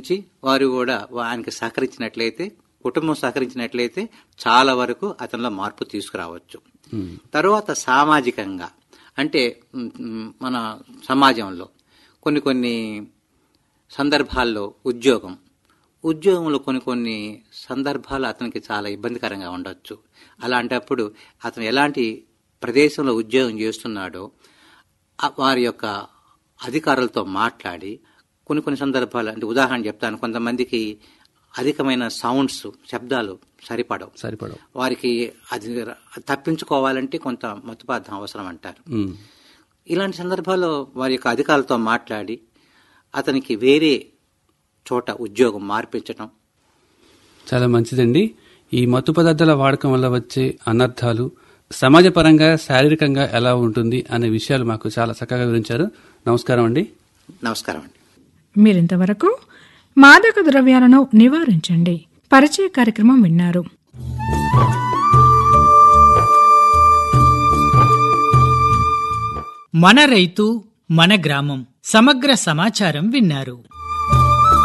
ఆలోచించి వారు కూడా ఆయనకి సహకరించినట్లయితే కుటుంబం సహకరించినట్లయితే చాలా వరకు అతనిలో మార్పు తీసుకురావచ్చు తరువాత సామాజికంగా అంటే మ్, మ్, మన సమాజంలో కొన్ని కొన్ని సందర్భాల్లో ఉద్యోగం ఉద్యోగంలో కొన్ని కొన్ని సందర్భాలు అతనికి చాలా ఇబ్బందికరంగా ఉండొచ్చు అలాంటప్పుడు అతను ఎలాంటి ప్రదేశంలో ఉద్యోగం చేస్తున్నాడో ఆ వారి యొక్క అధికారులతో మాట్లాడి కొన్ని కొన్ని సందర్భాలు అంటే ఉదాహరణ చెప్తాను కొంతమందికి అధికమైన సౌండ్స్ శబ్దాలు సరిపడవు సరిపడవు వారికి అది ర- తప్పించుకోవాలంటే కొంత మత్తుపార్థం అవసరం అంటారు ఉమ్. ఇలాంటి సందర్భాల్లో వారి యొక్క అధికారులతో మాట్లాడి అతనికి వేరే చోట ఉద్యోగం మార్పించడం చాలా మంచిదండి ఈ మత్తు పదార్థాల వాడకం వల్ల వచ్చే అనర్థాలు సమాజపరంగా శారీరకంగా ఎలా ఉంటుంది అనే విషయాలు మాకు చాలా చక్కగా వివరించారు నమస్కారం అండి నమస్కారం అండి మీరింతవరకు మాదక ద్రవ్యాలను నివారించండి పరిచయ కార్యక్రమం విన్నారు మన రైతు మన గ్రామం సమగ్ర సమాచారం విన్నారు